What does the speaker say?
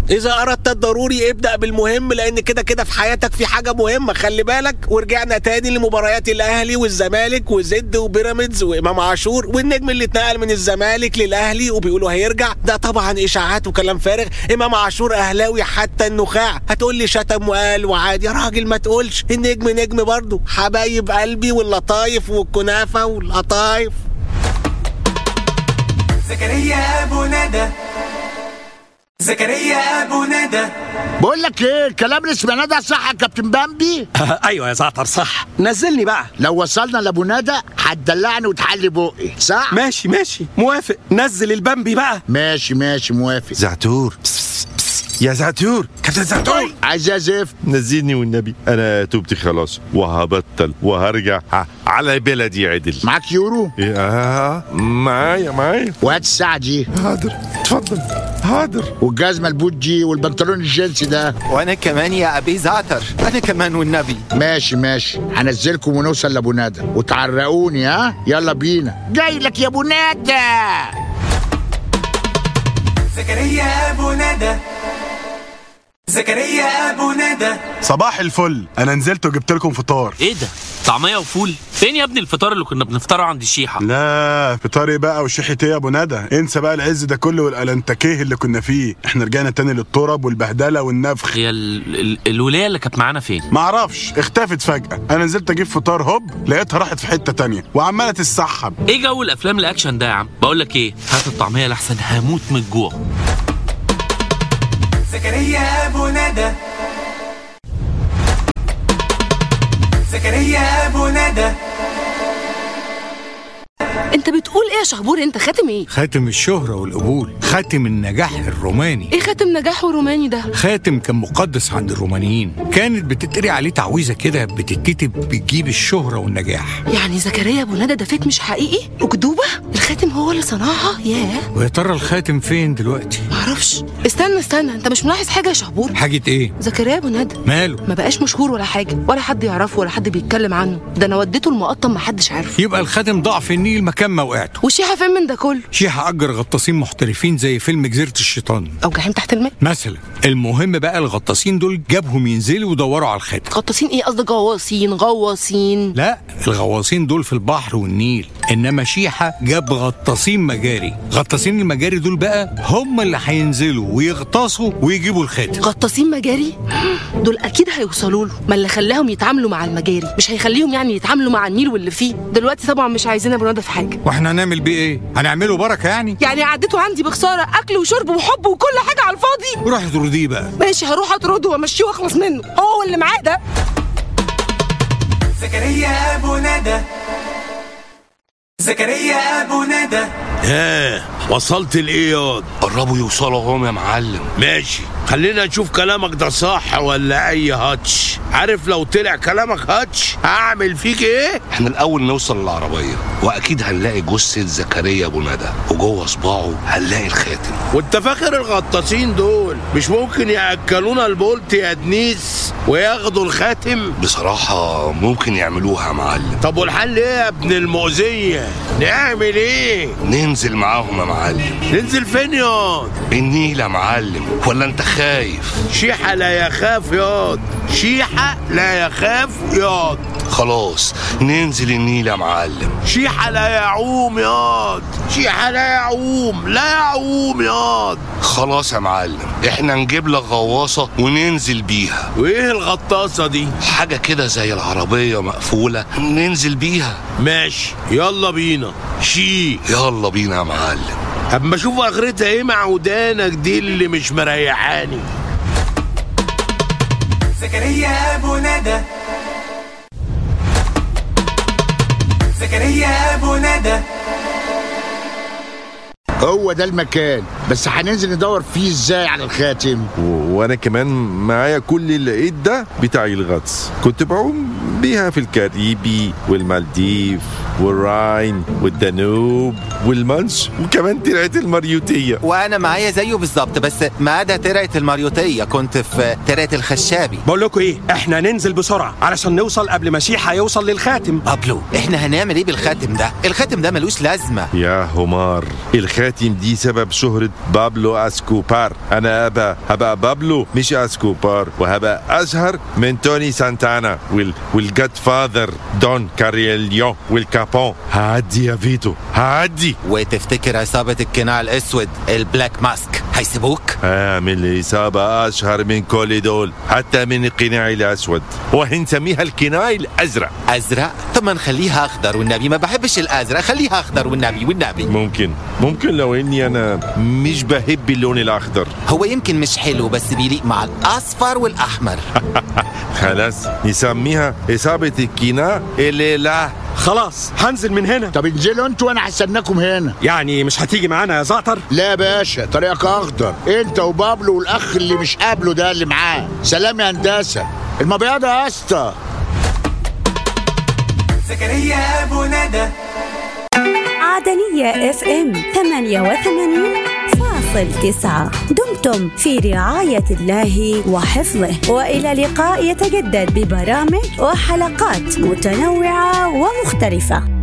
اذا اردت الضروري ابدا بالمهم لان كده كده في حياتك في حاجه مهمه خلي بالك ورجعنا تاني لمباريات الاهلي والزمالك وزد وبيراميدز وامام عاشور والنجم اللي اتنقل من الزمالك للاهلي وبيقولوا هيرجع ده طبعا اشاعات وكلام فارغ امام عاشور اهلاوي حتى النخاع هتقول لي شتم وقال وعادي يا راجل ما تقولش النجم نجم برضه حبايب قلبي واللطايف والكنافه والقطايف زكريا ابو ندى زكريا ابو ندى بقول لك ايه الكلام اللي سمعناه ده صح يا كابتن بامبي ايوه يا زعتر صح نزلني بقى لو وصلنا لابو ندى هتدلعني وتحلي بقي صح ماشي ماشي موافق نزل البامبي بقى ماشي ماشي موافق زعتور بس بس بس. يا زعتور كابتن زعتور عايز يا زفت نزلني والنبي انا توبتي خلاص وهبطل وهرجع ع- على بلدي عدل معاك يورو إيه، اه معايا معايا وهات الساعه دي حاضر اتفضل حاضر والجزمه البوت دي والبنطلون الجينسي ده وانا كمان يا ابي زعتر انا كمان والنبي ماشي ماشي هنزلكم ونوصل لابو ندى وتعرقوني ها يلا بينا جاي لك يا ابو ندى زكريا ابو ندى زكريا ابو ندى صباح الفل انا نزلت وجبت لكم فطار ايه ده طعميه وفول فين يا ابني الفطار اللي كنا بنفطره عند الشيحه لا فطار ايه بقى وشيحة ايه يا ابو ندى انسى بقى العز ده كله والالنتكيه اللي كنا فيه احنا رجعنا تاني للطرب والبهدله والنفخ هي ال... ال... الولايه اللي كانت معانا فين معرفش اختفت فجأة انا نزلت اجيب فطار هوب لقيتها راحت في حتة تانية وعمالة تتسحب ايه جو الافلام الاكشن ده يا عم بقول لك ايه هات الطعميه لحسن هموت من الجوع زكريا ابو ندى زكريا ابو ندى انت بتقول ايه يا شهبور انت خاتم ايه خاتم الشهرة والقبول خاتم النجاح الروماني ايه خاتم نجاح وروماني ده خاتم كان مقدس عند الرومانيين كانت بتتقري عليه تعويذة كده بتتكتب بتجيب الشهرة والنجاح يعني زكريا ابو ندى ده فيك مش حقيقي اكدوبه الخاتم هو اللي صنعها ياه ويا ترى الخاتم فين دلوقتي معرفش استنى استنى انت مش ملاحظ حاجه يا شهبور حاجة ايه زكريا ابو ندى ماله ما بقاش مشهور ولا حاجه ولا حد يعرفه ولا حد بيتكلم عنه ده انا وديته المقطم ما حدش عارفه يبقى الخاتم ضاع في النيل مكان ما وقعته والشيحه فين من ده كله شيحة أجر غطاسين محترفين زي فيلم جزيرة الشيطان او جحيم تحت الماء مثلا المهم بقى الغطاسين دول جابهم ينزلوا يدوروا على الخاتم غطاسين ايه قصدك غواصين غواصين لا الغواصين دول في البحر والنيل انما شيحة جاب غطاسين مجاري غطاسين المجاري دول بقى هم اللي هينزلوا ويغطسوا ويجيبوا الخاتم غطاسين مجاري دول اكيد هيوصلوا له ما اللي خلاهم يتعاملوا مع المجاري مش هيخليهم يعني يتعاملوا مع النيل واللي فيه دلوقتي طبعا مش عايزين ابو ندى في حاجه واحنا هنعمل بيه ايه هنعمله بركة يعني يعني عديته عندي بخساره اكل وشرب وحب وكل حاجه على الفاضي روح ترديه بقى ماشي هروح اطرده وامشيه واخلص منه هو اللي معاه ده زكريا ابو ندى زكريا ابو ندى ها وصلت لايه ياض قربوا يوصلوا هم يا معلم ماشي خلينا نشوف كلامك ده صح ولا اي هاتش عارف لو طلع كلامك هاتش هعمل فيك ايه احنا الاول نوصل للعربيه واكيد هنلاقي جثه زكريا ابو ندى وجوه صباعه هنلاقي الخاتم وانت فاكر الغطاسين دول مش ممكن ياكلونا البولت يا دنيس وياخدوا الخاتم بصراحه ممكن يعملوها يا معلم طب والحل ايه يا ابن المؤذيه نعمل ايه ننزل معاهم يا معلم ننزل فين ياض النيل يا معلم ولا انت خايف شيحة لا يخاف ياض شيحة لا يخاف ياض خلاص ننزل النيل يا معلم شيحة لا يعوم ياض شيحة لا يعوم لا يعوم ياض خلاص يا معلم احنا نجيب لك غواصه وننزل بيها وايه الغطاسة دي حاجه كده زي العربيه مقفوله ننزل بيها ماشي يلا بينا شي يلا بينا يا معلم اما اشوف اخرتها ايه مع ودانك دي اللي مش مريحاني زكريا ابو ندى زكريا ابو ندى هو ده المكان بس هننزل ندور فيه ازاي على الخاتم و- وانا كمان معايا كل الايد ده بتاع الغطس كنت بعوم بيها في الكاريبي والمالديف والراين والدانوب والمانش وكمان طلعت المريوتيه وانا معايا زيه بالظبط بس ما عدا ترعه الماريوتيه كنت في ترعه الخشابي بقول لكم ايه احنا ننزل بسرعه علشان نوصل قبل ما شيحه يوصل للخاتم بابلو احنا هنعمل ايه بالخاتم ده الخاتم ده ملوش لازمه يا همار الخاتم دي سبب شهرة بابلو اسكوبار انا ابا هبقى بابلو مش اسكوبار وهبقى اشهر من توني سانتانا وال والجاد فاذر دون كاريليو والكابون هعدي يا فيتو هعدي وتفتكر عصابه القناع الاسود البلاك ماسك هيسيبوك اعمل إصابة أشهر من كل دول حتى من القناع الأسود وهنسميها القناع الأزرق ازرق طب ما نخليها اخضر والنبي ما بحبش الازرق خليها اخضر والنبي والنبي ممكن ممكن لو إني أنا مش بحب اللون الأخضر هو يمكن مش حلو بس بيليق مع الاصفر والاحمر خلاص نسميها إصابة القناع اللي لا خلاص هنزل من هنا طب انزلوا انتوا وانا هستناكم هنا يعني مش هتيجي معانا يا زعتر لا يا باشا طريقك اخضر انت وبابلو والاخ اللي مش قابله ده اللي معاه سلام يا هندسه المبيضه يا اسطى زكريا أبو ندى عدنية اف ام 88 فاصل تسعة دمتم في رعاية الله وحفظه وإلى لقاء يتجدد ببرامج وحلقات متنوعة ومختلفة